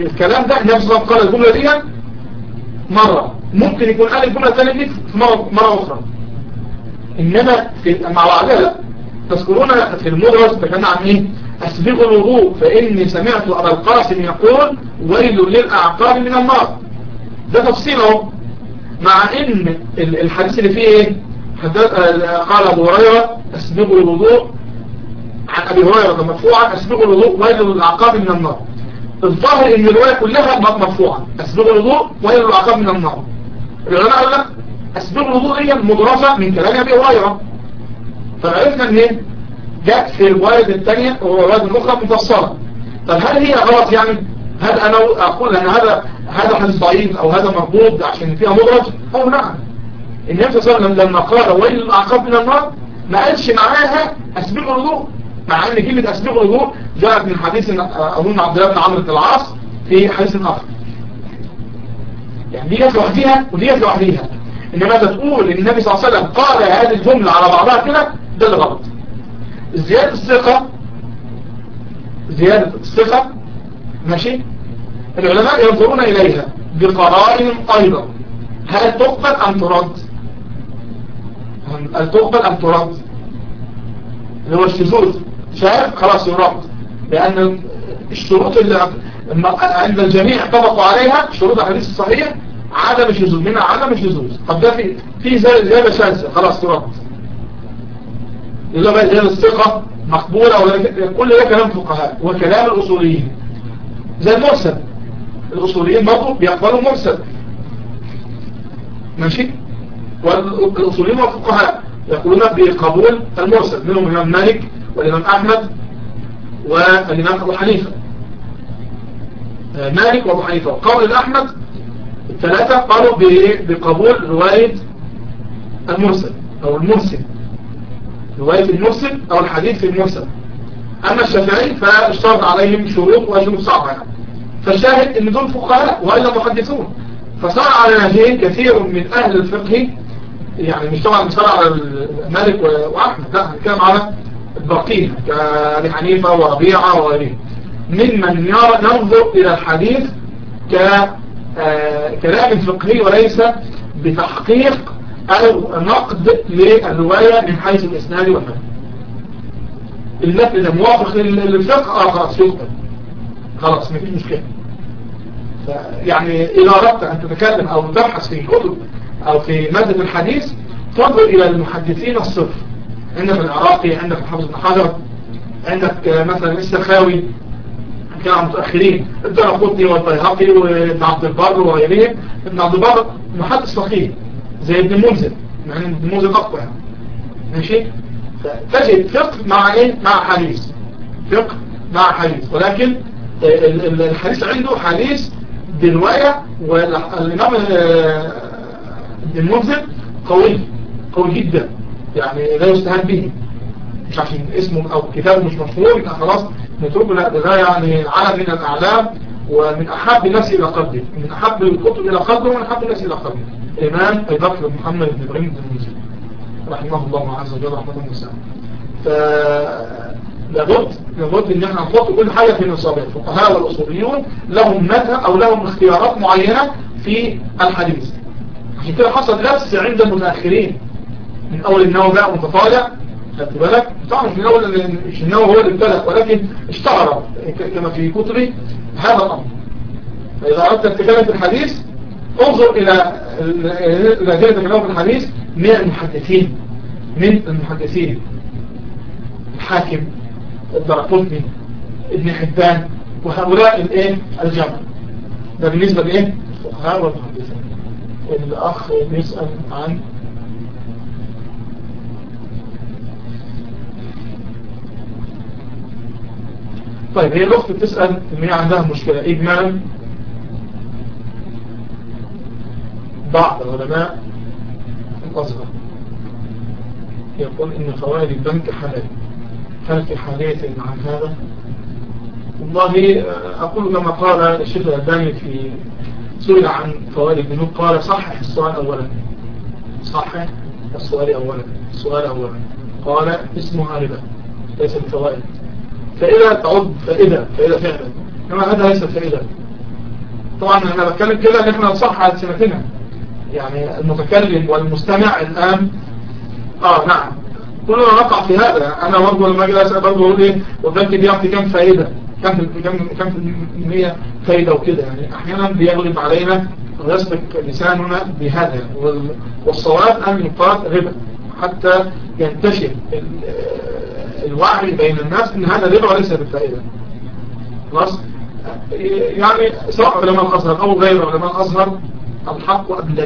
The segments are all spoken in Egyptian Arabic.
الكلام ده النبي صلى الله عليه وسلم قال الجملة دي مرة ممكن يكون قال الجملة الثانية دي في مرة, مرة أخرى إنما في مع بعضها لا تذكرون في المدرس تكلمنا عن إيه أسبغ الوضوء فإني سمعت أبا القاسم يقول ويل للأعقاب من النار ده تفصيله مع إن الحديث اللي فيه إيه قال أبو هريرة أسبغ الوضوء عن أبي هريرة مرفوعا أسبغ الوضوء ويل للأعقاب من النار الظاهر ان الرواية كلها مرفوعة اسبغ الوضوء وهي العقاب من النار العلماء قال لك اسبغ الوضوء هي مدرسة من كلام ابي هريرة فعرفنا ان ايه جاء في الرواية الثانية والرواية الاخرى مفصلة طب هل هي غلط يعني هل انا اقول ان هذا هذا حديث ضعيف او هذا مربوط عشان فيها مدرج او نعم النبي صلى الله عليه وسلم لما قال ويل العقاب من النار ما قالش معاها اسبغ الوضوء مع ان كلمة اسبغ الوضوء جاءت من حديث اظن عبد الله بن عمرو بن العاص في حديث اخر يعني دي جت لوحديها ودي جت لوحديها انما تقول ان النبي صلى الله عليه وسلم قال هذه الجملة على بعضها كده ده اللي غلط زيادة الثقة زيادة الثقة ماشي العلماء ينظرون اليها بقرائن ايضا هل تقبل ام ترد هل تقبل ام ترد اللي هو الشذوذ شايف خلاص يرد لأن الشروط اللي عند الجميع طبقوا عليها شروط الحديث الصحيح عدم الشذوذ منها عدم الشذوذ طب ده في في زيادة شاذة خلاص يرد إذا بقى زيادة الثقة مقبولة ولا كل ده كلام فقهاء وكلام الأصوليين زي المرسل الأصوليين برضه بيقبلوا مرسل ماشي والأصوليين والفقهاء يقولون بقبول المرسل منهم الإمام مالك والإمام أحمد والإمام أبو حنيفة مالك وأبو حنيفة وقول الأحمد الثلاثة قالوا بقبول رواية المرسل أو المرسل رواية المرسل أو الحديث في المرسل أما الشافعي فاشترط عليهم شروط وشروط صعبة يعني. فالشاهد ان دول فقهاء وإلا محدثون فصار على نهجين كثير من أهل الفقه يعني مش طبعا مش على مالك وأحمد لا هنتكلم على الباقين كأبي حنيفة وربيعة وغيرهم ممن ينظر إلى الحديث ككلام فقهي وليس بتحقيق أو نقد للرواية من حيث الإسناد والفهم المثل ده موافق للفقه اه خلاص يقبل خلاص مفيش مشكلة يعني إذا أردت أن تتكلم أو تبحث في كتب أو في مادة الحديث تنظر إلى المحدثين الصرف عندك العراقي عندك الحافظ بن حجر عندك مثلا السخاوي كان عن متأخرين الدرقطني والبيهقي وابن عبد البر وغيرهم ابن عبد البر محدث فقيه زي ابن المنذر يعني ابن المنذر أقوى يعني. ماشي تجد فقه مع ايه مع حديث فقه مع حديث ولكن الحديث عنده حديث برواية والإمام ابن المنذر قوي قوي جدا يعني لا يستهان به مش عشان اسمه او كتابه مش مشهور يبقى خلاص نتركه لا ده يعني علم من الاعلام ومن احب الناس الى قلبه من احب الكتب الى قلبه ومن احب الناس الى قلبه الامام ابي بكر محمد بن ابراهيم بن المنذر رحمه الله عز وجل رحمه الله ف لابد لابد ان احنا نحط كل حاجه في نصابها الفقهاء والاصوليون لهم متى او لهم اختيارات معينه في الحديث عشان كده حصل لبس عند المتاخرين من اول النووي بقى متطالع خدت بالك طبعا مش من اول مش النووي هو اللي ابتدأ ولكن اشتهر كما في كتبه هذا الامر فاذا اردت ان تتكلم في الحديث انظر الى الى جهه في الحديث من المحدثين من المحدثين الحاكم الدرقطني ابن حبان وهؤلاء الايه الجمع ده بالنسبه لايه الفقهاء والمحدثين الاخ بيسال عن طيب هي الأخت بتسأل إن هي عندها مشكلة إجمالا بعض العلماء الأصغر يقول إن فوائد البنك حلال هل في حالية عن هذا والله أقول كما قال الشيخ الألباني في سئل عن فوائد البنوك قال صحح السؤال أولا صحح السؤال أولا السؤال أولا قال اسمها ربا ليس بفوائد فإذا تعد فإذا فإذا فعلا كما هذا ليس فإذا طبعا انا بتكلم كده ان احنا نصح على سنتنا يعني المتكلم والمستمع الان اه نعم كلنا نقع في هذا انا برضه لما اجي اسال برضه اقول ايه والبنك بيعطي كام فائده كم في كم كم في المية فايدة وكده يعني احيانا بيغلب علينا ويسبق لساننا بهذا والصواب ان يقال ربا حتى ينتشر الوعي بين الناس ان هذا ربا وليس بالفائدة خلاص يعني سواء علماء الازهر او غير علماء الازهر الحق ابلج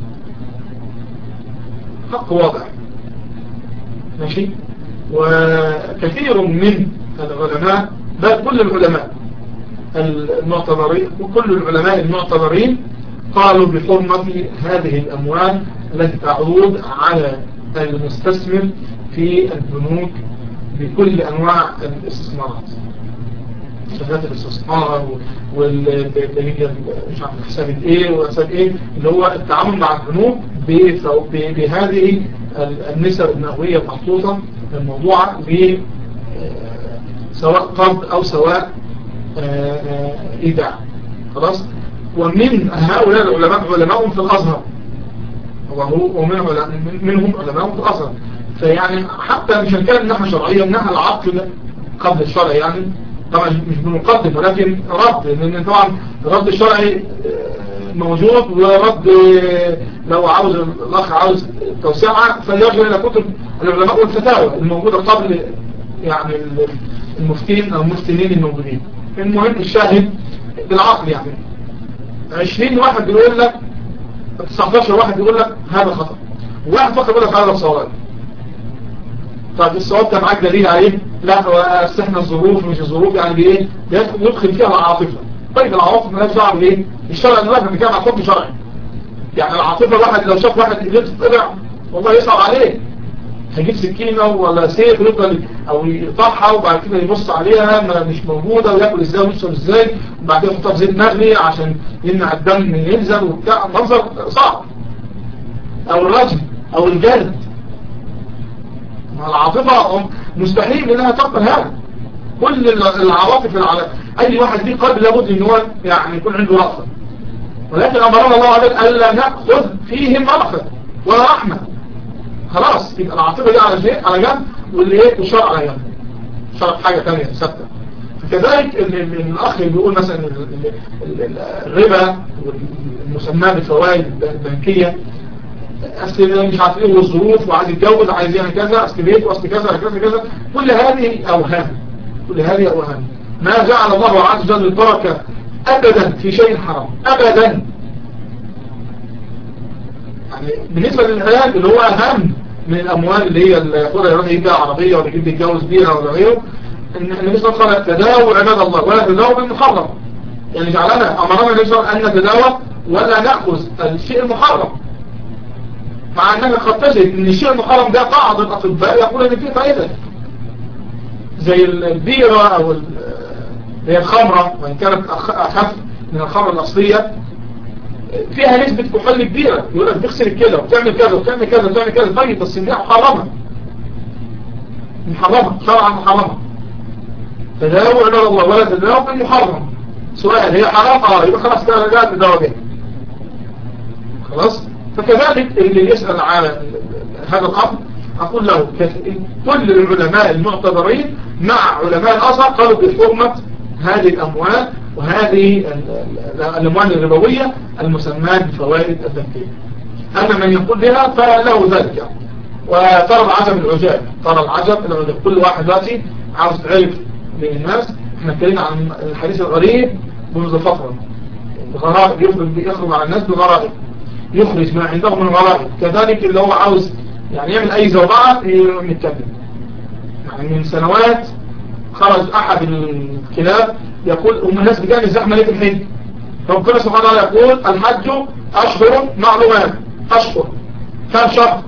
حق واضح ماشي وكثير من العلماء بل كل العلماء المعتبرين وكل العلماء المعتبرين قالوا بحرمة هذه الأموال التي تعود على المستثمر في البنوك بكل أنواع الاستثمارات شهادات الاستثمار والدليل مش عارف حساب ايه وحساب ايه اللي هو التعامل مع البنوك بهذه النسب المئوية المحطوطة الموضوعة ب سواء قرض او سواء ايداع خلاص ومن هؤلاء العلماء علماء في الازهر ومن منهم علماء في الازهر فيعني حتى مش هنتكلم من ناحيه شرعيه من ناحيه العقل قبل الشرع يعني طبعا مش بنقدم ولكن رد لان طبعا الرد الشرعي موجود ورد لو عاوز الاخ عاوز توسعه فليرجع الى كتب العلماء والفتاوى الموجوده قبل يعني المفتين او المفتنين الموجودين المهم الشاهد بالعقل يعني 20 واحد يقول لك 19 واحد يقول لك هذا خطأ وواحد فقط يقول لك هذا صواب طيب الصواب ده معاك دليل عليه لا هو استحنا الظروف مش الظروف يعني بايه يدخل فيها العاطفه طيب العواطف مالهاش دعوه بايه الشرع دلوقتي بنتكلم عن حكم شرعي يعني العاطفه واحد لو شاف واحد ايديه تتقطع والله يصعب عليه هيجيب سكينة ولا سيف ويفضل او يقطعها وبعد كده يبص عليها ما مش موجودة وياكل ازاي ويشرب ازاي وبعد كده يحطها في زيت مغلي عشان يمنع الدم ينزل وبتاع منظر صعب او الرجل او الجلد العاطفة مستحيل انها تقبل هذا كل العواطف العلا... اي واحد ليه قلب لابد ان هو يعني يكون عنده رأفة ولكن امرنا الله عليه الا ناخذ فيهم رأفة ولا رحمة خلاص يبقى العاطفة دي على شيء على جنب واللي ايه الشرع على جنب شرع حاجة تانية ثابته فكذلك الاخ اللي بيقول مثلا الربا والمسمى بالفوائد البنكية اصل مش عارف ايه والظروف وعايز يتجوز عايز يعمل كذا اصل بيت واصل كذا كذا كذا كل هذه اوهام كل هذه اوهام ما جعل الله عز وجل البركه ابدا في شيء حرام ابدا يعني بالنسبه للعلاج اللي هو اهم من الاموال اللي هي الخضر يروح يجيب بيها عربيه ولا يجيب يتجوز بيها ولا غيره النبي صلى الله عليه وسلم تداوى عباد الله ولا تداوى بالمحرم يعني جعلنا امرنا النبي صلى الله عليه وسلم ان نتداوى ولا ناخذ الشيء المحرم مع انك قد تجد ان الشيء المحرم ده بعض الاطباء يقول ان فيه فائده زي البيره او هي الخمره وان كانت اخف من الخمره الاصليه فيها نسبة كحول كبيرة يقول لك تغسل الكلى وتعمل كذا وتعمل كذا وتعمل كذا طيب بس دي محرمة محرمة شرعا محرمة تداوى عباد الله ولا تداوى بالمحرم سؤال هي حرام اه يبقى خلاص كده رجعت تداوى بها خلاص فكذلك اللي يسأل على هذا الأمر أقول له كل العلماء المعتبرين مع علماء الأزهر قالوا بحرمة هذه الأموال وهذه الأموال الربوية المسماة بفوائد البنكية أما من يقول بها فله ذلك يعني. وترى العجب العجاب ترى العجب العجاب كل واحد دلوقتي عاوز تعرف للناس احنا اتكلمنا عن الحديث الغريب منذ فترة الغرائب يخرج يخرج على الناس بغرائب يخرج ما عنده من غرائب كذلك اللي هو عاوز يعني يعمل اي زوبعة يتكلم يعني من سنوات خرج احد الكلاب يقول هم الناس بتعمل زحمة ليه في الحج ربنا سبحانه وتعالى يقول الحج اشهر معلومات اشهر كم شهر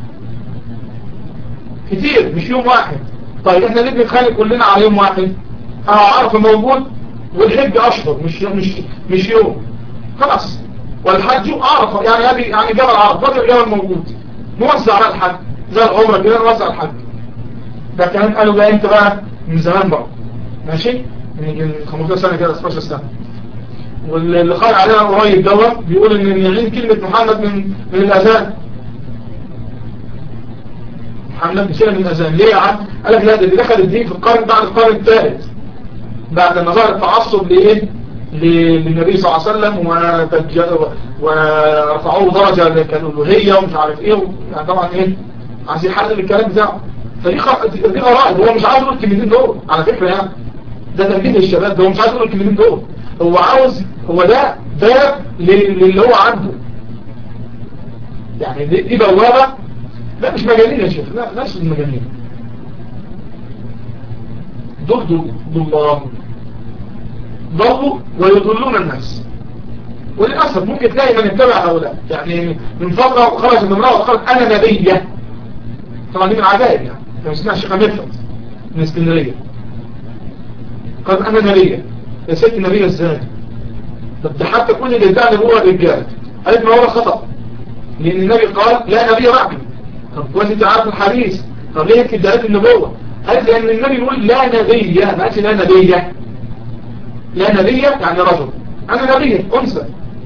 كتير مش يوم واحد طيب احنا ليه بنتخانق كلنا على يوم واحد اه عرف موجود والحج اشهر مش مش مش يوم خلاص والحج عرفه يعني هذه يعني جبل عرفه ده جبل موجود موزع على الحج زي العمره كده نوزع الحج ده كان قالوا بقى انت بقى من زمان بقى ماشي من 15 سنه كده 16 سنه واللي خارج علينا قريب دوت بيقول ان يعين كلمة محمد من من الاذان محمد بشيء من الاذان ليه يا عم قال لك لا ده اللي دخل الدين في القرن بعد القرن الثالث بعد ما ظهر التعصب لايه للنبي صلى الله عليه وسلم ورفعوه درجة كالألوهية ومش عارف ايه يعني طبعا ايه عايز يحلل الكلام بتاعه فدي دي غرائب هو مش عاوز يقول الكلمتين دول على فكرة يعني ده تنبيه للشباب ده هو مش عايز يقول الكلمتين دول هو عاوز هو ده باب للي هو عنده يعني دي, دي بوابة لا مش مجانين يا شيخ لا ناس المجانين دول دول دول ضلوا ويضلون الناس وللأسف ممكن تلاقي من اتبع هؤلاء يعني من فترة خرج من امرأة وقالت أنا نبية طبعا دي من عجائب يعني كان اسمها الشيخة مدفت من اسكندرية قالت أنا نبية يا ست نبية ازاي طب ده حتى كل اللي ادعى هو الرجال قالت ما هو خطأ لأن النبي قال لا نبي بعدي طب كويس انت عارف الحديث طب ليه انت ادعيت النبوة قالت لأن النبي يقول لا نبية ما قالش لا نبية لا نبية يعني رجل أنا نبية أنثى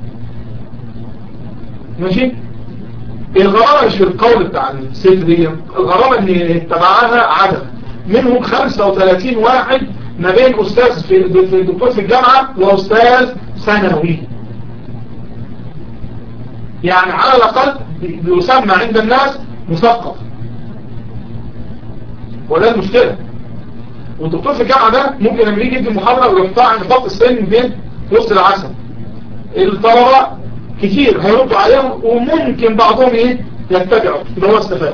ماشي الغرامة مش في القول بتاع الست دي الغرامة ان اتبعها عدد منهم 35 واحد ما بين أستاذ في الدكتور في الجامعة وأستاذ ثانوي يعني على الأقل بيسمى عند الناس مثقف وده المشكلة والدكتور في الجامعة ده ممكن لما يجي يدي محاضرة ويقطع نقاط السن بين وسط العسل الطلبة كتير هيردوا عليهم وممكن بعضهم ايه يتبعوا يبقى هو استفاد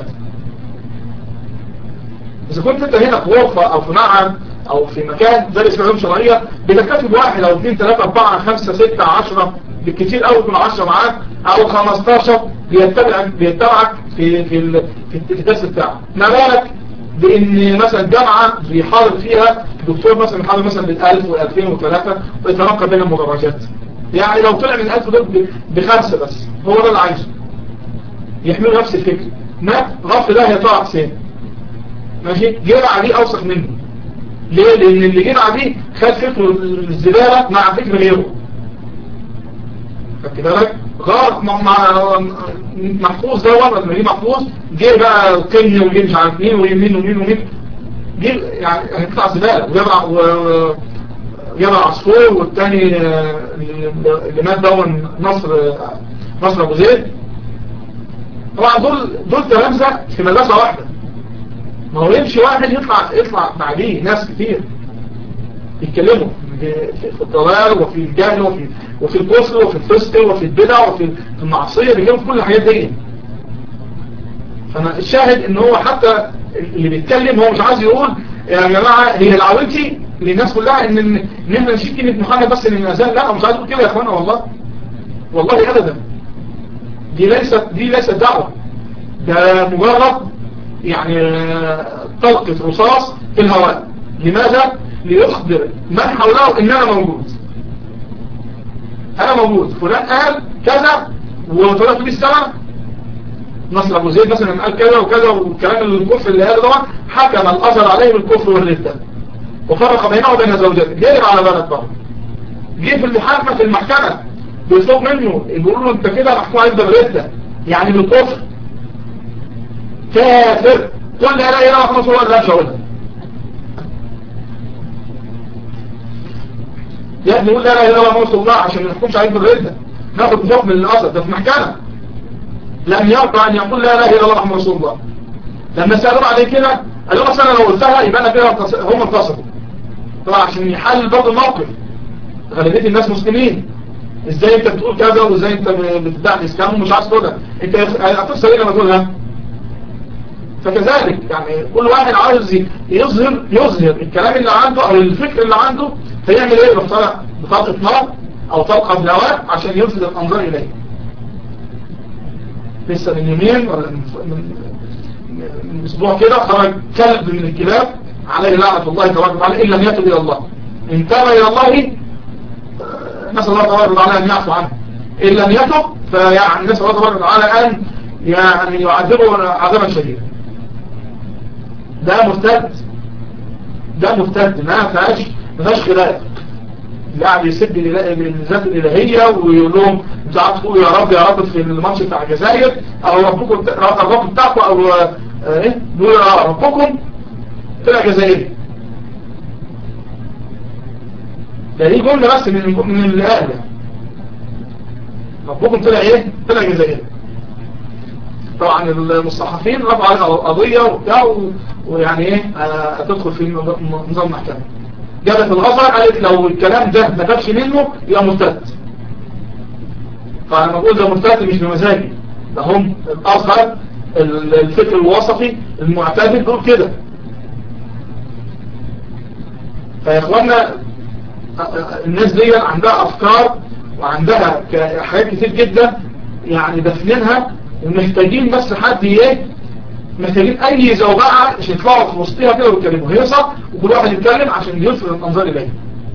إذا كنت انت هنا في غرفة أو في معهد أو في مكان درس علوم شرعية بتكتب واحد أو اثنين ثلاثة أربعة خمسة ستة عشرة بالكثير قوي من عشرة معاك أو خمستاشر بيتبعك بيتبعك في في في الدرس بتاعك ما بالك بان مثلا جامعة بيحاضر فيها دكتور مثلا بيحاضر مثلا بالالف والالفين وثلاثة ويتنقل بين المدرجات يعني لو طلع من الالف دول بخمسة بس هو ده اللي عايزه يحملوا نفس الفكر ما غف ده هي طلع حسين ماشي جرع دي اوسخ منه ليه لان اللي جرع دي خد فكر الزبالة مع فكر غيره فكده بالك غلط مع محفوظ ده ورد لما جه محفوظ جه بقى قني وجه مش عارف مين ويمين ومين ومين جه يعني هيطلع زبالة وجبع جبع عصفور والتاني اللي مات دون نصر نصر ابو زيد طبعا دول دول تلامذة في مدرسة واحدة ما هو يمشي واحد يطلع يطلع بعديه ناس كتير يتكلموا في الضلال وفي الجهل وفي وفي الكفر وفي الفسق وفي البدع وفي المعصية بيجيبوا في كل الحاجات دي فانا الشاهد ان هو حتى اللي بيتكلم هو مش عايز يقول يا جماعة هي العوامتي للناس كلها ان ان احنا نشيل كلمة محمد بس من النزال لا مش عايز اقول كده يا اخوانا والله والله ابدا دي ليست دي ليست دعوة ده مجرد يعني طلقة رصاص في الهواء لماذا؟ ليخبر من حوله ان انا موجود انا موجود فلان قال كذا وطلعت بيه السماء نصر ابو زيد مثلا قال كذا وكذا والكلام الكفر اللي قاله طبعا حكم الازهر عليه بالكفر والردة وفرق بينه وبين زوجته جايب على بلد بره جه في المحاكمة في المحكمة بيطلب منه يقول له انت كده محكوم عليك بالردة يعني بالكفر كافر قل لا اله الا الله محمد رسول الله لا شغلها يا ابني قول لا اله الا الله محمد رسول الله عشان ما نحكمش عليك بالردة ناخد حكم للأسد ده في محكمة لم يرضى ان يقول لا اله الا الله محمد رسول الله لما سألوا عليه كده قال له مثلا لو قلتها يبقى انا كده هم انتصروا طبعا عشان يحل برضه الموقف غالبية الناس مسلمين ازاي انت بتقول كذا وازاي انت بتدعي الاسلام ومش عايز تقولها انت هتخسر ايه لما تقولها فكذلك يعني كل واحد عاوز يظهر يظهر الكلام اللي عنده او الفكر اللي عنده فيعمل ايه بطلع بطلقة نار او طلقة بلاوات عشان يظهر الانظار اليه لسه من يومين ولا من, من اسبوع كده خرج كلب من الكلاب عليه لعنة الله تبارك وتعالى إن لم يتب إلى الله إن تاب إلى الله نسأل الله تبارك وتعالى أن يعفو عنه إن لم يتب فيعني نسأل الله تبارك وتعالى أن يعني يعذبه عذابا شديدا ده مرتد ده مرتد ما فيهاش ما فيهاش خلاف اللي قاعد يسب الذات الالهيه ويقول لهم انتوا قاعدين تقولوا يا رب يا رب في الماتش بتاع الجزائر او ربكم الرب بتاعكم او ايه بيقولوا يا ربكم طلع جزائري ده دي جمله بس من من الاهل ربكم طلع ايه طلع جزائري طبعا المصحفين رفعوا عليها قضيه وبتاع ويعني ايه هتدخل في نظام محكمه جابت الأزهر قالت لو الكلام ده ما جابش منه يبقى مرتد فأنا بقول ده مرتد مش بمزاجي ده هم الأزهر الفكر الوسطي المعتدل دول كده فيا اخوانا الناس دي عندها أفكار وعندها حاجات كتير جدا يعني دفنينها ومحتاجين بس حد ايه محتاجين اي زوبعة مش يطلعوا في وسطها كده ويتكلموا هي صح وكل واحد يتكلم عشان يلفت الانظار اليه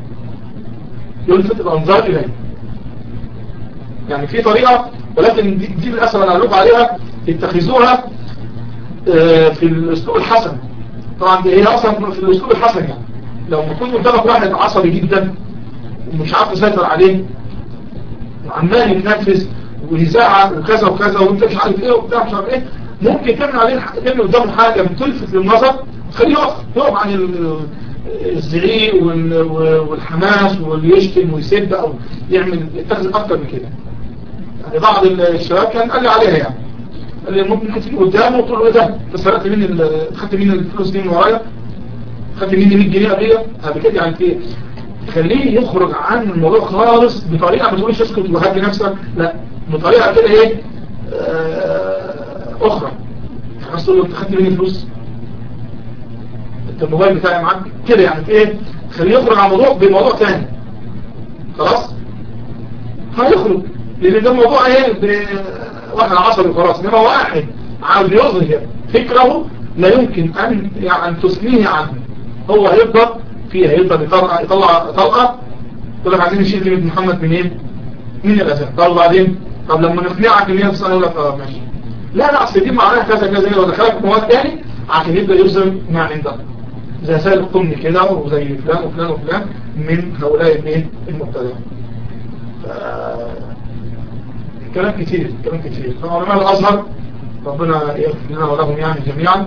يلفت الانظار اليه يعني في طريقة ولكن دي, دي للأسف انا هلوك عليها يتخذوها في الاسلوب الحسن طبعا هي اصلا في الاسلوب الحسن يعني لو يكون قدامك واحد عصبي جدا ومش عارف تسيطر عليه وعمال يتنفذ ويزعق وكذا وكذا وانت مش عارف ايه وبتاع مش عارف ايه ممكن تعمل عليه تعمل قدامه حاجة بتلفت للنظر تخليه يقف يقف عن الزعيق والحماس واليشتم ويسب او يعمل يتخذ اكتر من كده يعني بعض الشباب كان قال لي عليها يعني قال لي ممكن تيجي قدامه وتقول له ايه ده انت سرقت مني خدت مني الفلوس دي من ورايا خدت مني 100 جنيه قبليه قبل كده يعني ايه خليه يخرج عن الموضوع خالص بطريقه ما تقولش اسكت وهدي نفسك لا بطريقه كده ايه اخرى عايز تقول له انت خدت مني فلوس انت الموبايل بتاعي معاك كده يعني في ايه خليه يخرج عن موضوع بموضوع تاني خلاص هيخرج لان ده موضوع ايه واحد عصبي خلاص انما واحد عاوز يظهر فكره لا يمكن ان يعني تثنيه عنه هو هيفضل فيها هيفضل يطلع يطلع طلقه يقول لك عايزين نشيل كلمه محمد منين من الاذان طب بعدين طب لما نقنعك ان هي تصنع يقول لك اه ماشي لا لا اصل دي معناها كذا كذا كذا ودخلك في مواد تاني عشان يبدا يظهر ما عنده زي سائل القمني كده وزي فلان وفلان وفلان من هؤلاء الايه المبتدعين كلام كتير كلام كتير فعلماء الازهر ربنا يغفر لنا ولهم يعني جميعا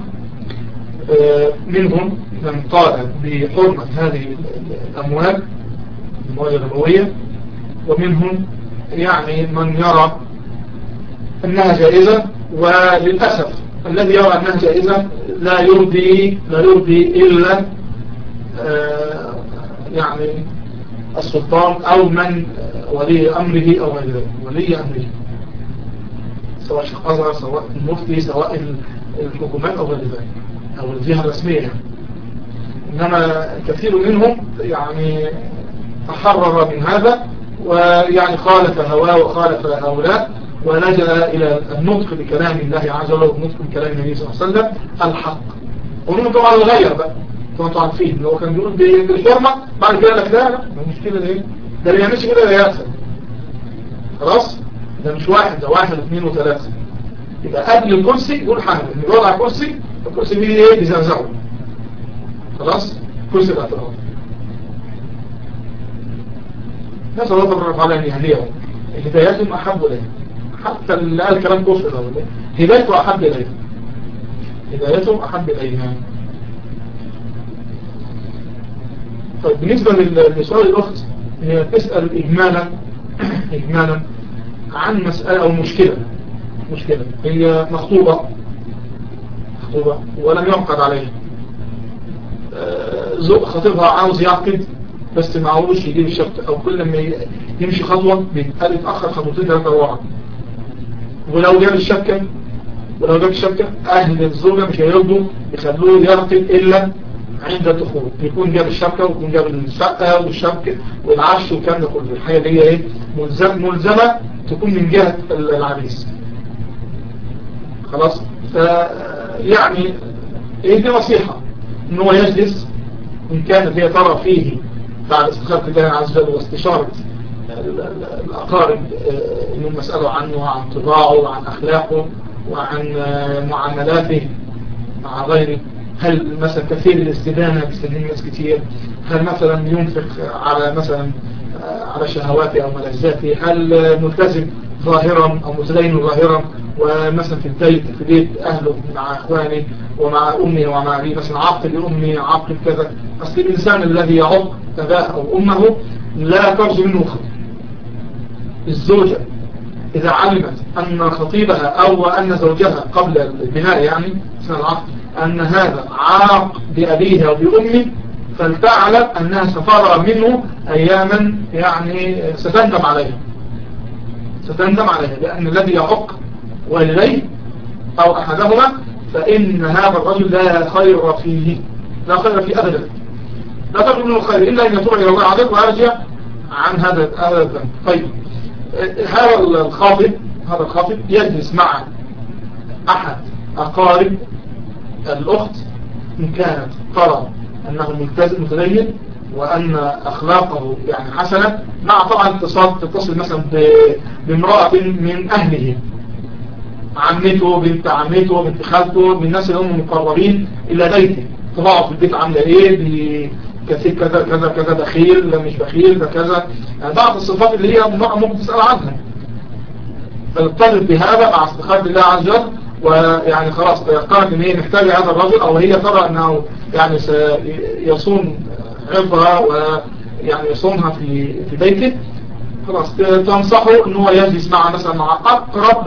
منهم من قال بحرمة هذه الأموال الأموال الربوية ومنهم يعني من يرى أنها جائزة وللأسف الذي يرى أنها جائزة لا يرضي لا يرضي إلا يعني السلطان أو من ولي أمره أو غير ذلك ولي أمره سواء شيخ أزهر سواء المفتي سواء الحكومات أو غير ذلك أو الجهة الرسمية يعني. إنما كثير منهم يعني تحرر من هذا ويعني خالف هواه وخالف هؤلاء ولجأ إلى النطق بكلام الله عز وجل والنطق بكلام النبي صلى الله عليه وسلم الحق ومنهم طبعا الغير بقى طبعا عارفين لو كان بيقول بالحرمة بعد كده لك لا لا المشكلة ده ايه ده اللي يعملش كده ده يأثر خلاص ده مش واحد ده واحد اثنين وثلاثة يبقى قبل الكرسي يقول حاجة اللي يوضع كرسي الكرسي بيه ايه بيزنزعه خلاص كرسي الاعتراض نسأل الله تبارك وتعالى ان يهديهم هدايتهم احب اليه حتى اللي قال كلام كفر ده ولا هدايته احب اليه هدايتهم احب اليه طيب بالنسبة لسؤال الاخت هي تسأل اجمالا اجمالا عن مسألة او مشكلة مشكلة هي مخطوبة مخطوبة ولم يعقد عليها ذوق خطيبها عاوز يعقد بس معهوش يجيب الشبكة او كل ما يمشي خطوة بيتقال يتأخر خطوتين ثلاثة ورا ولو جاب الشبكة ولو جاب الشبكة اهل الزوجة مش هيرضوا يخلوه يعقد الا عند الدخول يكون جاب الشبكة ويكون جاب الشقة والشبكة والعش والكلام ده كله الحاجة دي ايه ملزم ملزمة تكون من جهة العريس خلاص ف يعني ايه دي نصيحة ان هو يجلس ان كانت هي ترى فيه بعد استخارة الله عز وجل واستشارة الأقارب انهم يسألوا عنه وعن طباعه وعن أخلاقه وعن معاملاته مع غيره هل مثلا كثير الاستدانة بيستدين ناس كتير هل مثلا ينفق على مثلا على شهواته أو ملذاته هل ملتزم ظاهرا أو متدين ظاهرا ومثلا في البيت في بيت أهله مع أخوانه ومع أمه ومع أبيه مثلا عاقل لأمه عاقل كذا أصل الإنسان الذي يعق أباه أو أمه لا ترجو منه خير الزوجة إذا علمت أن خطيبها أو أن زوجها قبل البناء يعني سنة العقد أن هذا عاق بأبيها وبأمه فلتعلم أنها سترى منه أياما يعني ستندم عليها ستندم عليها لأن الذي يعق والديه أو أحدهما فإن هذا الرجل لا خير فيه لا خير فيه أبدا لا تقل منه خير إلا أن يتوب إلى الله عز وجل ويرجع عن هذا هذا الذنب طيب هذا الخاطب هذا الخاطب يجلس مع أحد أقارب الأخت إن كانت ترى أنه ملتزم متدين وأن أخلاقه يعني حسنة مع طبعا اتصال تتصل مثلا بامرأة من أهله عمته بنت عمته بنت خالته من الناس اللي هم مقربين إلى بيته طبعا في البيت عاملة إيه كثير كذا كذا كذا بخيل لا مش بخيل ده كذا يعني بعض الصفات اللي هي المرأة ممكن تسأل عنها فنطلب بهذا مع استخارة الله عز وجل ويعني خلاص تيقنت ان هي محتاجة هذا الرجل او هي ترى انه يعني سيصوم عرضها ويعني يصومها في في بيته خلاص تنصحه ان هو يجلس مع مثلا مع اقرب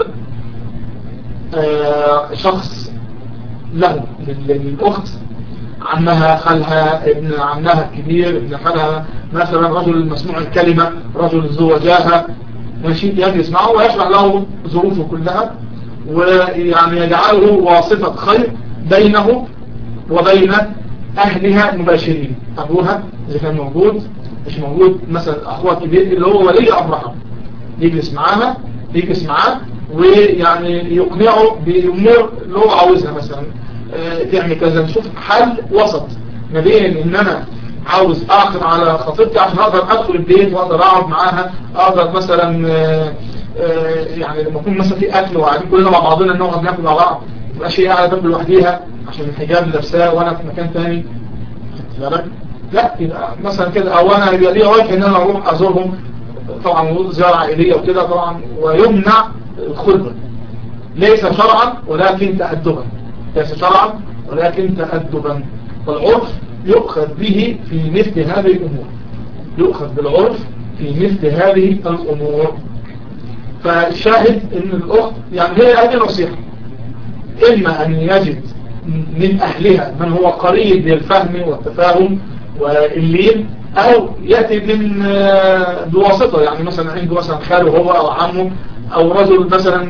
شخص له للاخت عمها خالها ابن عمها الكبير ابن خالها مثلا رجل مسموع الكلمة رجل ذو وجاهة ماشي يجلس معه ويشرح له ظروفه كلها ويعني يجعله واسطة خير بينه وبين أهلها المباشرين أبوها إذا كان موجود مش موجود مثلا أخوها الكبير اللي هو ولي أمرها يجلس معاها يجلس معاه ويعني يقنعه بأمور اللي هو عاوزها مثلا تعمل كذا نشوف حل وسط ما بين ان انا عاوز اعقد على خطيبتي عشان اقدر ادخل البيت واقدر اقعد معاها اقدر مثلا يعني لما يكون مثلا في اكل وقاعدين كلنا مع بعضنا نقعد ناكل مع بعض يبقى شيء قاعده تاكل لوحديها عشان الحجاب اللي لابساه وانا في مكان ثاني لا يبقى مثلا كده او انا يبقى ليا وجه ان انا اروح ازورهم طبعا زياره عائليه وكده طبعا ويمنع الخلبه ليس شرعا ولكن تأدبا ليس شرعا ولكن تأدبا والعرف يؤخذ به في مثل هذه الأمور يؤخذ بالعرف في مثل هذه الأمور فالشاهد ان الأخت يعني هي هذه نصيحة إما أن يجد من أهلها من هو قريب للفهم والتفاهم واللين أو يأتي من بواسطة يعني مثلا عنده مثلا خاله هو أو عمه أو رجل مثلا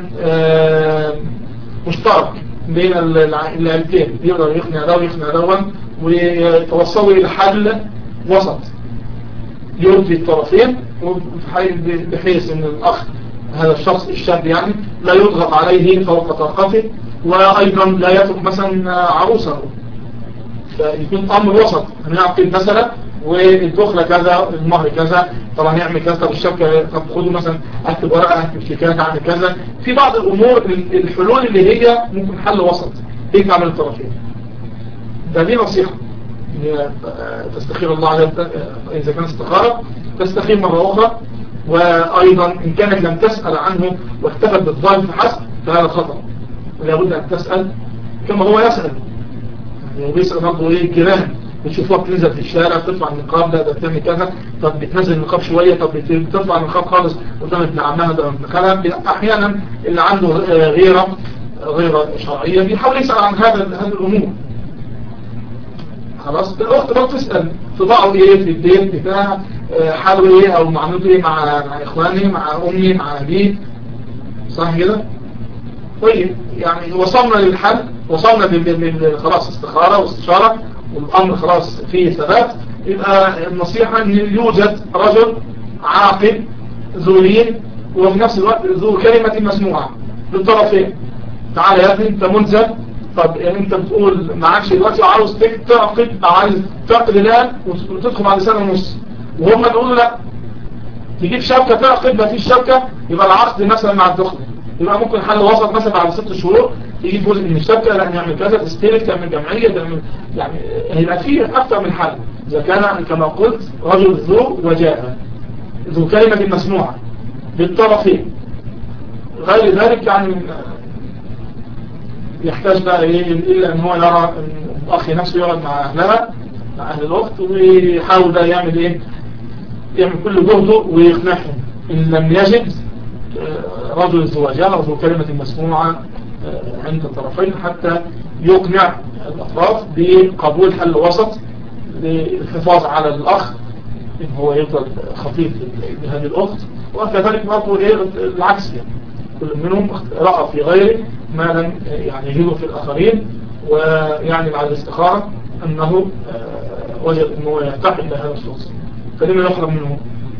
مشترك بين العائلتين يقدر يقنع ده ويقنع ده ويتوصلوا إلى حل وسط يرضي الطرفين بحيث ان الأخ هذا الشخص الشاب يعني لا يضغط عليه فوق طاقته وأيضا لا يترك مثلا عروسه فيكون أمر وسط هنعقد مثلا والدخلة كذا المهر كذا طبعا يعمل كذا طب الشبكة طب خدوا مثلا اكتب ورقة اكتب شيكات اعمل كذا في بعض الامور الحلول اللي هي ممكن حل وسط هيك عمل الطرفين ده دي نصيحة تستخير الله عز وجل اذا كان استخارة تستخير مرة اخرى وايضا ان كانت لم تسأل عنه واكتفت بالظاهر فحسب فهذا خطأ لابد ان تسأل كما هو يسأل يعني بيسأل برضه ايه الجيران بتشوفوها بتنزل في الشارع بترفع النقاب ده ده بتعمل كذا طب بتنزل النقاب شوية طب بترفع النقاب خالص قدام ابن عمها ده ابن خالها احيانا اللي عنده غيرة غيرة شرعية بيحاول يسأل عن هذا هذه الامور خلاص الاخت بقى تسأل طباعه ايه في البيت بتاع حاله ايه او معاملته ايه مع مع اخواني مع امي مع ابيه صح كده طيب يعني وصلنا للحل وصلنا خلاص استخارة واستشارة والأمر خلاص فيه ثبات يبقى النصيحة أن يوجد رجل عاقل ذو لين وفي نفس الوقت ذو كلمة مسموعة للطرفين تعالى يا ابني انت ملزم طب يعني انت بتقول معكش دلوقتي وعاوز تعقد او عايز تعقد الان وتدخل بعد سنة ونص وهم يقولوا لا تجيب شبكة تعقد ما فيش شبكة يبقى العقد مثلا مع الدخل يبقى ممكن حل وسط مثلا بعد ست شهور يجي جزء من الشبكة لا نعمل كذا تستلك تعمل جمعية تعمل يعني هيبقى فيه أكثر من حل إذا كان كما قلت رجل ذو وجاء ذو كلمة مسموعة بالطرفين غير ذلك يعني يحتاج بقى ايه الا ان هو يرى الاخ نفسه يقعد مع اهلها مع اهل الاخت ويحاول بقى يعمل ايه يعمل كل جهده ويقنعهم ان لم يجد رجل الزواج او ذو كلمة مسموعة عند الطرفين حتى يقنع الاطراف بقبول حل وسط للحفاظ على الاخ ان هو يفضل خطيب لهذه الاخت وكذلك برضه ايه العكس يعني كل منهم رأى في غيره ما لم يعني يجده في الآخرين ويعني بعد الاستخارة أنه وجد أنه يرتاح إلى هذا الشخص فلما يحرم منه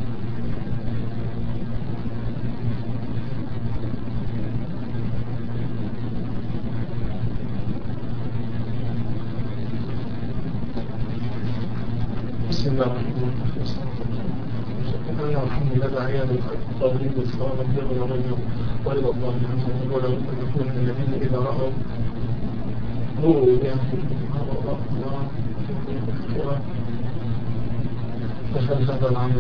بسم الله الرحمن الرحيم الحمد لله داعيا للقادرين والصواب الدين والرجل ورضا الله عنه ولا يكون من الذين إذا رأوا نور فشل هذا العمل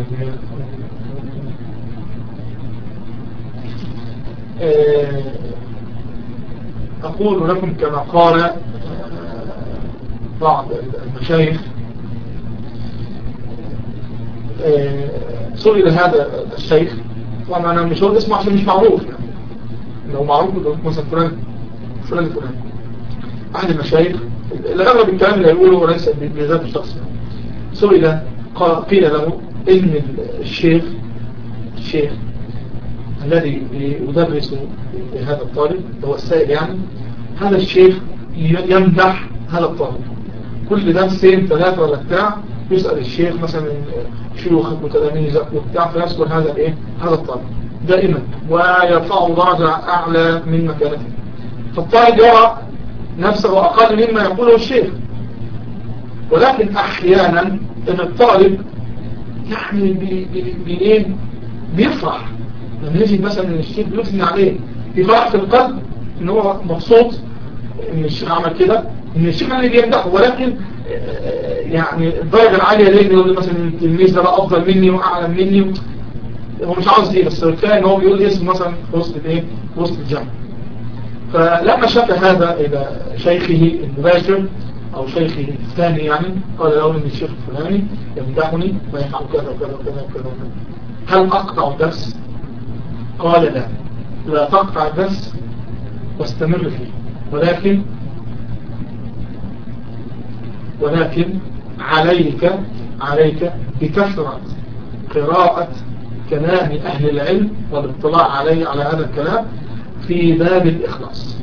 أقول لكم كما قال بعض المشايخ سئل هذا الشيخ طبعا انا مش هقول اسمه عشان مش معروف يعني لو معروف مثلا فلان فلان فلان احد المشايخ الاغلب الكلام اللي هيقوله ليس بذات الشخص سئل قيل له ان الشيخ الشيخ الذي يدرس لهذا الطالب هو السائل يعني هذا الشيخ يمدح هذا الطالب كل درسين ثلاثة ولا بتاع يسأل الشيخ مثلا شيوخك وتلاميذك وبتاع فيذكر هذا الايه هذا الطالب دائما ويرفعه درجة أعلى من مكانته فالطالب يرى نفسه أقل مما يقوله الشيخ ولكن أحيانا أن الطالب يعني بي بي بي بيفرح لما يجي مثلا ان الشيخ بيثني عليه في فرح في القلب ان هو مبسوط ان الشيخ عمل كده ان الشيخ اللي بيمدحه ولكن يعني الدرجة العالية ليه يقول مثلا التلميذ ده بقى افضل مني واعلى مني هو مش عاوز ايه بس كفايه ان هو بيقول اسم مثلا في وسط الايه في وسط الجامعه فلما شكى هذا الى شيخه المباشر او شيخه الثاني يعني قال له ان الشيخ الفلاني يمدحني ويفعل كذا وكذا وكذا وكذا هل اقطع الدرس قال لا لا تقطع الدرس واستمر فيه ولكن ولكن عليك عليك بكثرة قراءة كلام أهل العلم والاطلاع عليه على هذا الكلام في باب الإخلاص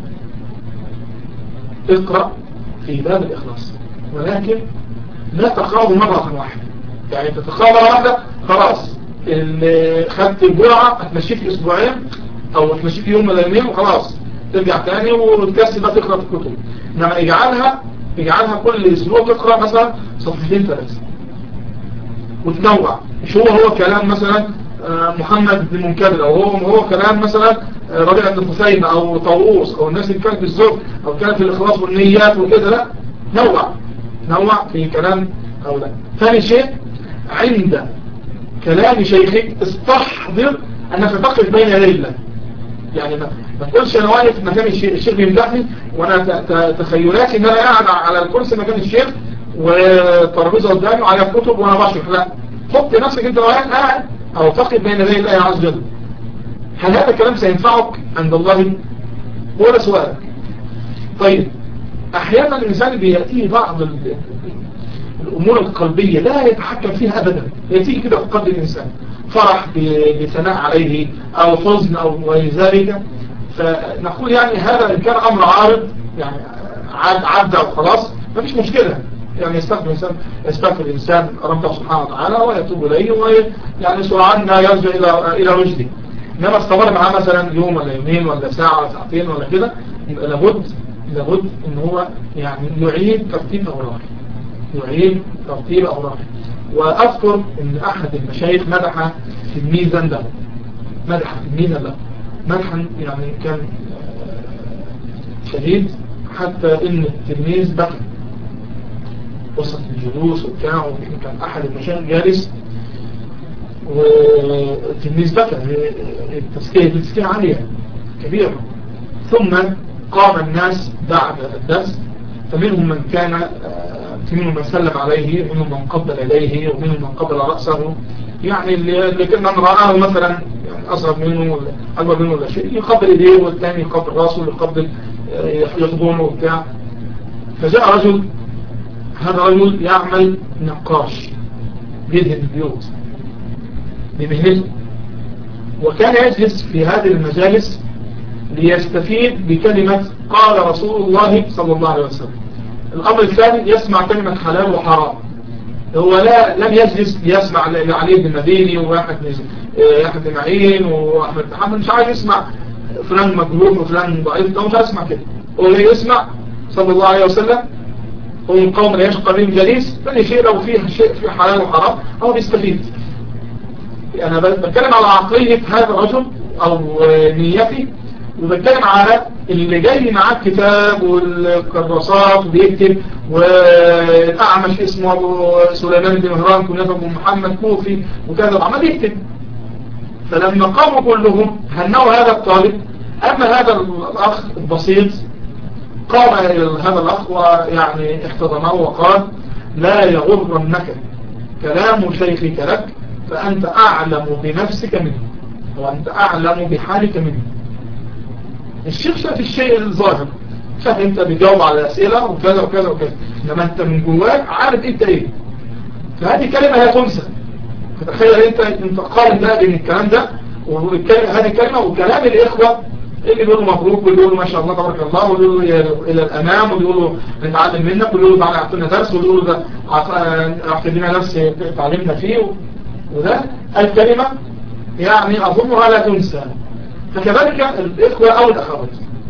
اقرأ في باب الإخلاص ولكن لا تقرأه مرة واحدة يعني تتقرأ مرة واحدة خلاص اللي خدت الجرعة هتمشيك أسبوعين أو هتمشيك يوم ولا يومين وخلاص ترجع تاني وتكسب بقى تقرأ في الكتب إنما اجعلها اجعلها كل اسبوع تقرأ مثلا صفحتين ثلاثة وتنوع مش هو هو كلام مثلا محمد بن منكدر او هو هو كلام مثلا ربيع بن حسين او طاووس او الناس اللي كانت في الزهد او كانت في الاخلاص والنيات وكده لا نوع نوع في كلام او لا ثاني شيء عند كلام شيخك استحضر انك تقف بين يدي الله يعني ما ما تقولش انا واقف مكان الشيخ بيمدحني وانا تخيلاتي ان انا قاعد على الكرسي مكان الشيخ وترابيزه قدامي وعلى كتب وانا بشرح لا حط نفسك انت قاعد او تقف بين يدي الله عز وجل هل هذا الكلام سينفعك عند الله ولا سؤالك طيب احيانا الانسان بيأتيه بعض الامور القلبية لا يتحكم فيها ابدا يأتيه كده في قلب الانسان فرح بثناء عليه او حزن او غير ذلك فنقول يعني هذا ان كان امر عارض يعني عدى وخلاص ما فيش مشكلة يعني يستغفر الإنسان يستغفر الإنسان ربه سبحانه وتعالى ويتوب إليه ويعني سرعان ما يرجع إلى إلى رشده إنما استمر معاه مثلا يوم ولا يومين ولا ساعة ولا ساعتين ولا كده يبقى لابد لابد إن هو يعني يعيد ترتيب أوراقه يعيد ترتيب أوراقه وأذكر إن أحد المشايخ مدح تلميذا له مدح تلميذا له مدحا يعني كان شديد حتى إن التلميذ بكى وسط الجلوس وبتاع كان أحد المشايخ جالس وتلميذ بكى التزكية التزكية عالية كبيرة ثم قام الناس بعد الدرس فمنهم من كان منهم من سلم عليه ومنهم من قبل إليه ومنهم من قبل رأسه يعني اللي كان من رآه مثلا يعني أصغر منه ولا أكبر منه ولا شيء يقبل إيديه والثاني يقبل رأسه ويقبل يحضنه وبتاع فجاء رجل هذا رجل يعمل نقاش بيدهن البيوت بمهنته وكان يجلس في هذه المجالس ليستفيد بكلمة قال رسول الله صلى الله عليه وسلم الأمر الثاني يسمع كلمة حلال وحرام هو لا لم يجلس ليسمع علي بن مديني وأحمد أحمد بن معين وأحمد محمد مش عايز يسمع فلان مجهول وفلان ضعيف ده مش هيسمع كده هو لا يسمع صلى الله عليه وسلم هم قوم لا يشقى بهم جليس فني شيء لو فيه شيء في حلال وحرام هو بيستفيد أنا بتكلم على عقلية هذا الرجل أو نيتي وبتكلم على اللي جاي معاه الكتاب والكراسات وبيكتب والأعمش اسمه أبو سليمان بن مهران كنيف أبو محمد كوفي وكذا وعمل يكتب فلما قاموا كلهم هنوا هذا الطالب أما هذا الأخ البسيط قام هذا الأخ ويعني احتضنه وقال لا يغرنك كلام شيخك لك فأنت أعلم بنفسك منه وأنت أعلم بحالك منه الشيخ شاف الشيء الظاهر شاف انت بيجاوب على الأسئلة وكذا وكذا وكذا انما انت من جواك عارف انت ايه فهذه كلمة هي تنسى فتخيل انت انت قارن بقى بين الكلام ده وهذه الكلمة وكلام الإخوة اللي بيقولوا مبروك واللي بيقولوا ما شاء الله تبارك الله واللي بيقولوا إلى الأمام واللي بيقولوا نتعلم منك واللي بيقولوا تعالى اعطينا درس واللي بيقولوا ده اعطينا درس تعلمنا فيه وده الكلمة يعني أظنها لا تنسى فكذلك الإخوة أو الأخوات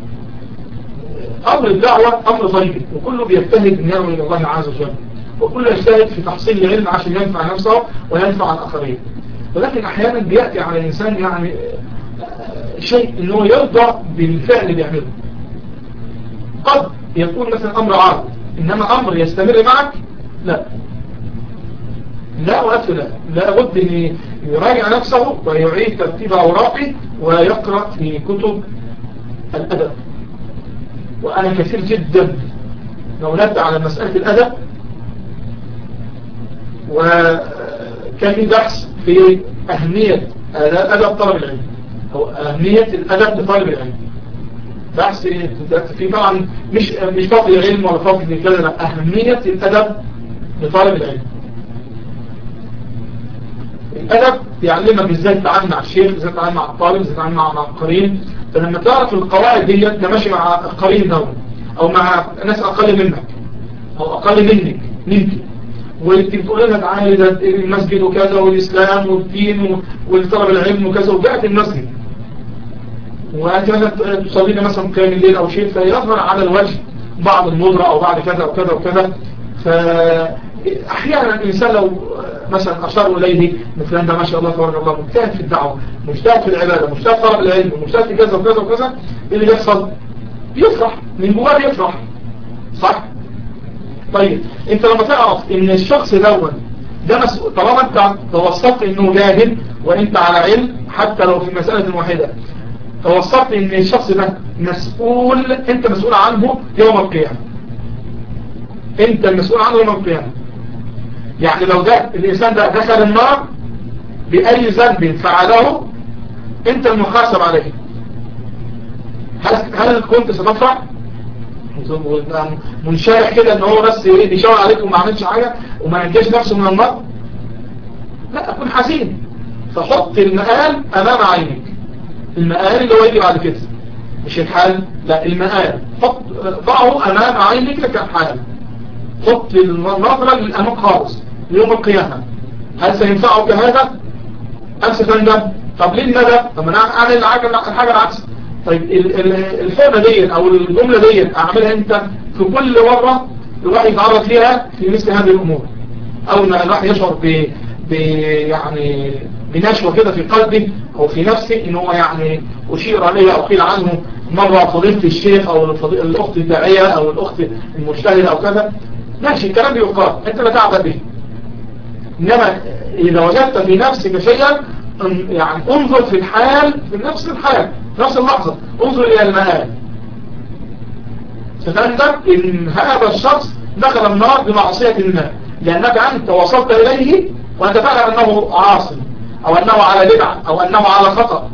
أمر الدعوة أمر طيب وكله بيجتهد أن يرمي إلى الله عز وجل وكله يجتهد في تحصيل العلم عشان ينفع نفسه وينفع الآخرين ولكن أحيانا بيأتي على الإنسان يعني شيء أنه يرضى بالفعل اللي بيعمله قد يكون مثلا أمر عارض إنما أمر يستمر معك لا لا وقت لا لا بد أن يراجع نفسه ويعيد ترتيب أوراقه ويقرأ في كتب الأدب وأنا كثير جدا لو نبدأ على مسألة الأدب وكان في بحث في أهمية أدب طلب العلم أو أهمية الأدب لطالب العلم بحث في طبعا مش مش فضل العلم ولا فضل كذا أهمية الأدب لطالب العلم الأدب يعلمك ازاي تتعامل مع الشيخ ازاي تتعامل مع الطالب ازاي تتعامل مع القرين فلما تعرف القواعد دي انت ماشي مع القرين ده او مع ناس اقل منك او اقل منك منك وانت بتقول لها تعالى ده المسجد وكذا والاسلام والدين والطلب العلم وكذا وجاءت المسجد وانت مثلا تصلي مثلا قيام الليل او شيء فيظهر على الوجه بعض النظرة او بعض كذا وكذا وكذا فاحيانا الانسان لو مثلا اشار اليه مثلا ده ما شاء الله تبارك الله مجتهد في الدعوه مجتهد في العباده مجتهد في طلب العلم مجتهد في كذا وكذا وكذا اللي بيحصل بيفرح من جواه بيفرح صح طيب انت لما تعرف ان الشخص دوت ده مسؤول طالما انت توصلت انه جاهل وانت على علم حتى لو في مسألة واحدة توصلت ان الشخص ده مسؤول انت مسؤول عنه يوم القيامة انت المسؤول عنه يوم القيامة يعني لو ده الانسان ده دخل النار بأي ذنب فعله انت المحاسب عليه هل, هل كنت ستفرح منشارح كده ان هو بس بيشاور عليك وما عملش حاجة وما ينجيش نفسه من النار لا اكون حزين فحط المقال امام عينك المقال اللي هو يجي بعد كده مش الحال لا المقال حط ضعه امام عينك لك الحال حط النظرة للامام خالص يوم القيامة هل سينفعك هذا ام ستندم طب ليه الندم طب انا اعمل الحاجة العكس طيب الفعلة دي او الجملة دي اعملها انت في كل مرة الواحد يتعرض فيها في مثل هذه الامور او ان الواحد يشعر ب ب يعني بنشوة كده في قلبه او في نفسه ان هو يعني اشير عليه او قيل عنه مرة فضيلة الشيخ او الاخت الداعية او الاخت المجتهدة او كذا ماشي الكلام بيقال انت لا تعبأ به إنما إذا وجدت في نفسك شيئا يعني انظر في الحال في نفس الحال في نفس اللحظة انظر إلى المآل ستندم إن هذا الشخص دخل النار بمعصية الله لأنك أنت وصلت إليه وأنت تعلم أنه عاصم أو أنه على بدعة أو أنه على خطأ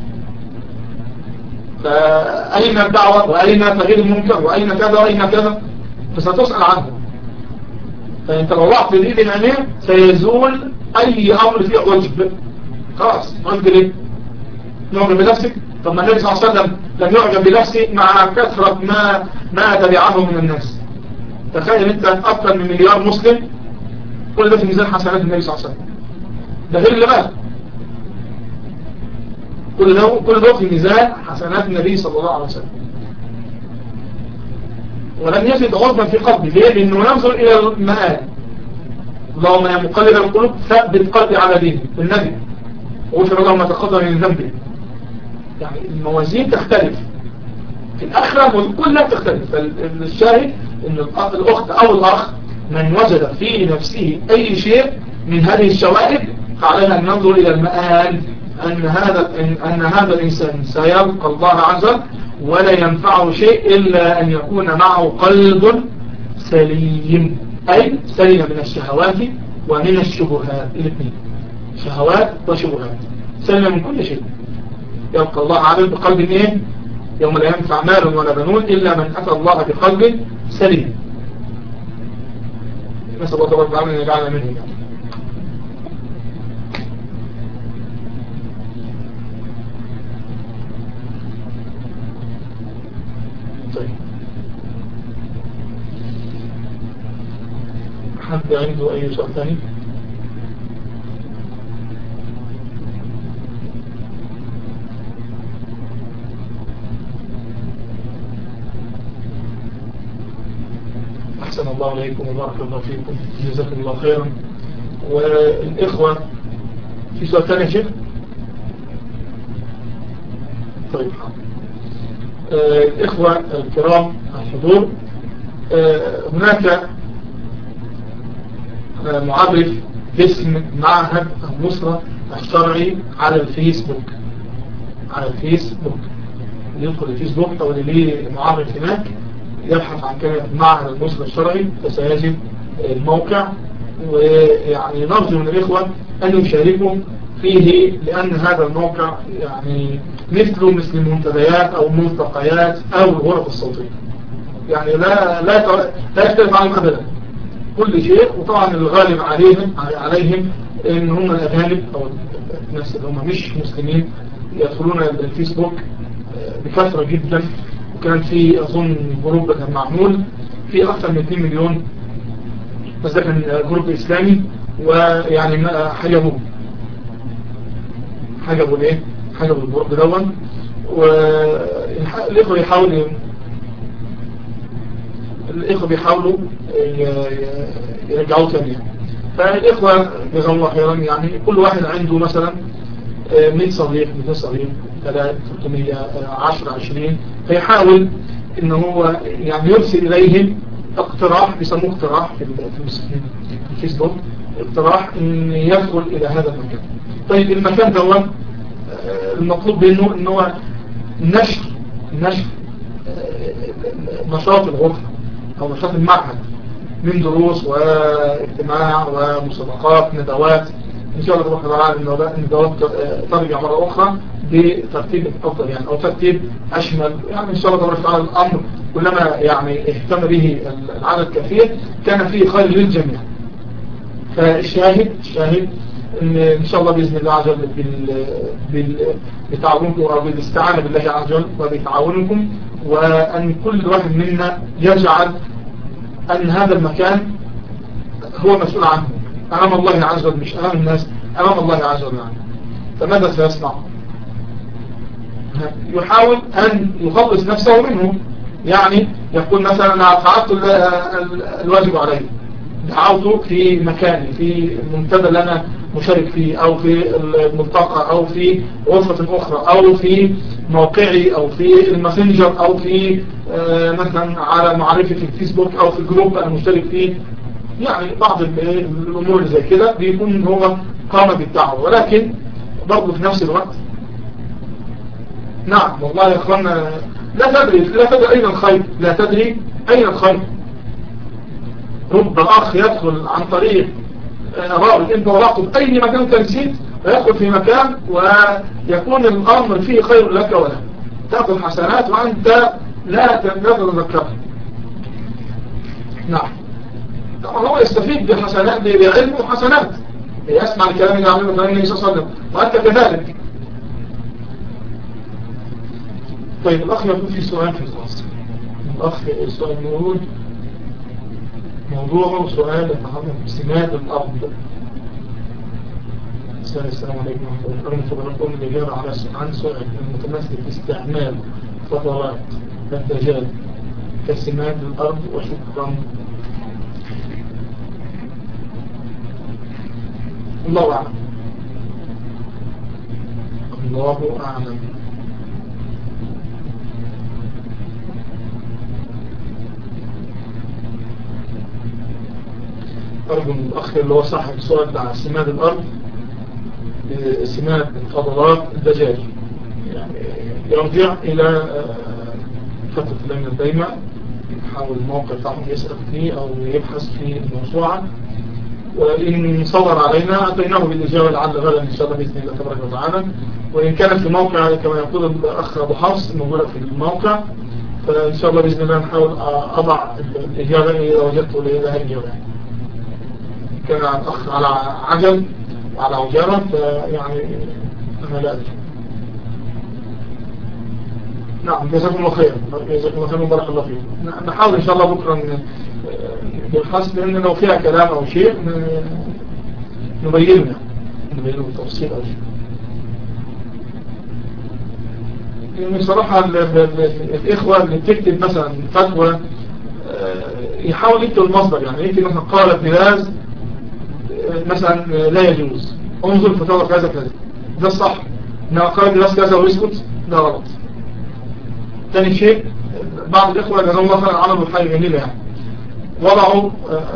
فأين الدعوة وأين تغيير المنكر وأين كذا وأين كذا فستسأل عنه فأنت لو رحت لإيد الأمير سيزول أي أمر فيه عجب خلاص عجب ليه يعجب بنفسك طب ما النبي صلى الله عليه وسلم لم يعجب بنفسه مع كثرة ما ما تبعه من الناس تخيل انت اكثر من مليار مسلم كل ده في ميزان حسنات النبي صلى الله عليه وسلم ده غير اللي مات كل ده كل ده في ميزان حسنات النبي صلى الله عليه وسلم ولم يجد عظما في قلبي ليه لانه ينظر الى المآل اللهم يا مقلب القلوب ثبت قلبي على دينك النبي وغفر الله ما تقدم من ذنبي يعني الموازين تختلف في الأخرى كلها تختلف فالشاهد ان الأخت أو الأخ من وجد في نفسه أي شيء من هذه الشوائب فعلينا أن ننظر إلى المآل أن هذا أن هذا الإنسان سيلقى الله عز وجل ولا ينفعه شيء إلا أن يكون معه قلب سليم أي سليم من الشهوات ومن الشبهات الاثنين شهوات وشبهات سلم من كل شيء يلقى الله عز وجل بقلب ايه يوم لا ينفع مال ولا بنون إلا من أتى الله بقلب سليم نسأل الله تبارك وتعالى أن يجعلنا منهم طيب حد عنده أي سؤال ثاني أحسن الله عليكم وبارك الله فيكم جزاكم الله خيرا والإخوة في سؤال ثاني يا شيخ طيب آه الإخوة الكرام الحضور آه هناك آه معرف باسم معهد النصرة الشرعي على الفيسبوك على الفيسبوك يدخل الفيسبوك أو اللي ليه معرف هناك يبحث عن كلمة معهد النصر الشرعي فسيجد الموقع ويعني نرجو من الإخوة أن يشاركوا فيه لأن هذا الموقع يعني مثله مثل المنتديات أو الملتقيات أو الغرف الصوتية يعني لا لا لا يختلف عنهم أبدا كل شيء وطبعا الغالب عليهم عليهم ان هم الأجانب أو الناس اللي هم مش مسلمين يدخلون الفيسبوك بكثرة جدا وكان في أظن جروب كان معمول في أكثر من 2 مليون بس ده كان جروب إسلامي ويعني حجبوا حجبوا الايه حجبوا الجروب دون والإخوة يحاولوا الإخوة بيحاولوا يرجعوا تاني فالإخوة جزاهم الله خيرا يعني كل واحد عنده مثلا 100 صديق 200 صديق 3 300 10 20 فيحاول ان هو يعني يرسل اليهم اقتراح بيسموه اقتراح في الفيسبوك اقتراح ان يدخل الى هذا المكان طيب المكان ده المطلوب منه ان هو نشر نشر نشاط الغرفة او نشاط المعهد من دروس واجتماع ومسابقات ندوات ان شاء الله تبارك وتعالى الندوات ترجع مرة اخرى بترتيب افضل يعني او ترتيب اشمل يعني ان شاء الله تبارك وتعالى الامر كلما يعني اهتم به العدد كثير كان فيه خير للجميع فالشاهد الشاهد ان ان شاء الله باذن الله عز وجل بال بال بتعاونكم او بالاستعانه بالله عز وجل وبتعاونكم وان كل واحد منا يجعل ان هذا المكان هو مسؤول عنه امام الله عز وجل مش امام الناس امام الله عز وجل عنه فماذا سيصنع يحاول ان يخلص نفسه منه يعني يقول مثلا انا فعلت الواجب علي دعوته في مكاني في المنتدى اللي انا مشارك فيه او في الملتقى او في غرفة اخرى او في موقعي او في الماسنجر او في مثلا على معرفة الفيسبوك او في الجروب انا مشترك فيه يعني بعض الأمور زي كده بيكون هو قام بالدعوة ولكن برضه في نفس الوقت نعم والله يا اخوانا لا تدري لا تدري أين الخير لا تدري أين الخير رب أخ يدخل عن طريق رابط انت ورقت أي مكان تنسيت ويدخل في مكان ويكون الأمر فيه خير لك ولا تأخذ حسنات وأنت لا تتذكرها نعم طبعا هو يستفيد بحسنات بعلم وحسنات يسمع الكلام اللي عمله النبي صلى الله عليه وسلم وأنت كذلك طيب الأخ يقول في سؤال في الخاص الأخ السؤال موجود موضوعه سؤال يتحدث بسمات الأرض السلام عليكم ورحمة الله وبركاته الإجابة على عن سؤال المتمثل في استعمال فترات الدجال كسمات الأرض وشكرا الله أعلم الله أعلم أرجو من الأخ اللي هو صاحب السؤال بتاع سماد الأرض سماد الفضلات الدجاج يعني يرجع إلى فترة اللجنة الدايمة يحاول الموقع بتاعهم يسأل فيه أو يبحث في الموسوعة وإن صور علينا أتيناه بالإجابة لعل غدا إن شاء الله بإذن الله تبارك وتعالى وإن كانت في موقع كما يقول الأخ أبو حفص موجودة في الموقع فإن شاء الله بإذن الله نحاول أضع الإجابة إذا وجدت لها الإجابة كان الأخ على عجل وعلى عجالة فيعني أنا لا أدري نعم جزاكم الله خير جزاكم الله خير وبارك الله فيكم نحاول إن شاء الله بكرة بالخاص لأن لو فيها كلام أو شيء نبينه نبينه بالتفصيل أو شيء يعني بصراحة الإخوة اللي بتكتب مثلا فتوى يحاول يكتب المصدر يعني يكتب مثلا قال ابن باز مثلا لا يجوز انظر فتوى كذا كذا ده الصح انما قال ابن باز كذا ويسكت ده غلط ثاني شيء بعض الإخوة جزاهم الله خير عملوا حاجة جميلة يعني وضعوا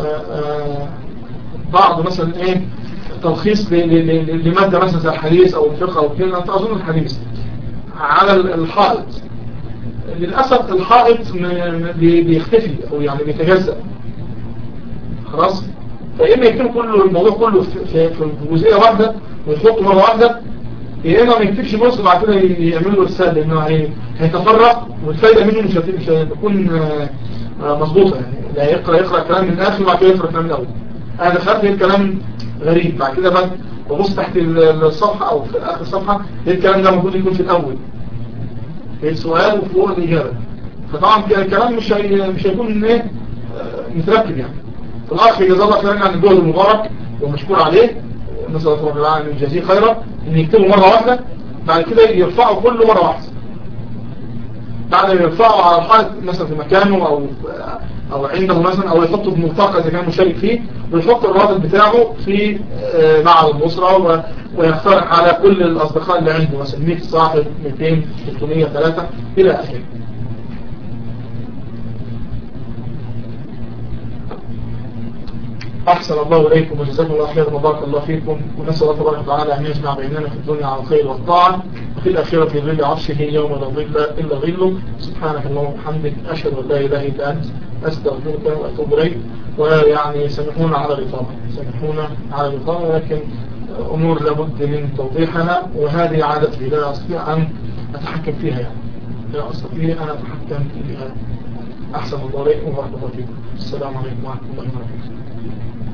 بعض مثلا ايه تلخيص لمادة مثلا زي الحديث او الفقه او كده انت اظن الحديث على الحائط للأسف الحائط بيختفي او يعني بيتجزأ خلاص فإما يكون كله الموضوع كله في جزئية واحدة ويحطه مرة واحدة يا إما ما يكتبش بص وبعد كده يعمل له رسالة لأنه هيتفرق والفايدة منه مش هتكون مظبوطة يعني لا يقرأ يقرأ كلام من الآخر وبعد كده يقرأ كلام من الأول أنا دخلت الكلام غريب بعد كده بقى ببص تحت الصفحة أو في آخر الصفحة الكلام ده المفروض يكون في الأول في السؤال وفوق الإجابة فطبعا الكلام مش هي... مش هيكون ايه متركب يعني في الآخر جزا الله خيرا عن الجهد المبارك ومشكور عليه نسأل الله رب العالمين يجازيه خيرا إن يكتبه مرة واحدة بعد كده يرفعه كله مرة واحدة بعد ما يرفعه على الحائط مثلا في مكانه أو أو عنده مثلا أو يحطه في ملتقى إذا كان مشارك فيه ويحط الرابط بتاعه في معرض الأسرة ويقترح على كل الأصدقاء اللي عنده مثلا 100 صاحب 200 300 3 إلى آخره أحسن الله إليكم وجزاكم الله خيرا وبارك الله فيكم ونسأل الله تبارك وتعالى أن يجمع بيننا في الدنيا على الخير والطاعة وفي الآخرة في ظل عرشه يوم لا ظل إلا ظله سبحانك اللهم وبحمدك أشهد أن لا إله إلا أنت أستغفرك وأتوب إليك ويعني سامحونا على الإطالة سامحونا على الإطالة ولكن أمور لابد من توضيحها وهذه عادتي لا أستطيع أن أتحكم فيها يعني لا أستطيع أن أتحكم فيها أحسن الله إليكم ورحمة الله فيكم السلام عليكم ورحمة الله وبركاته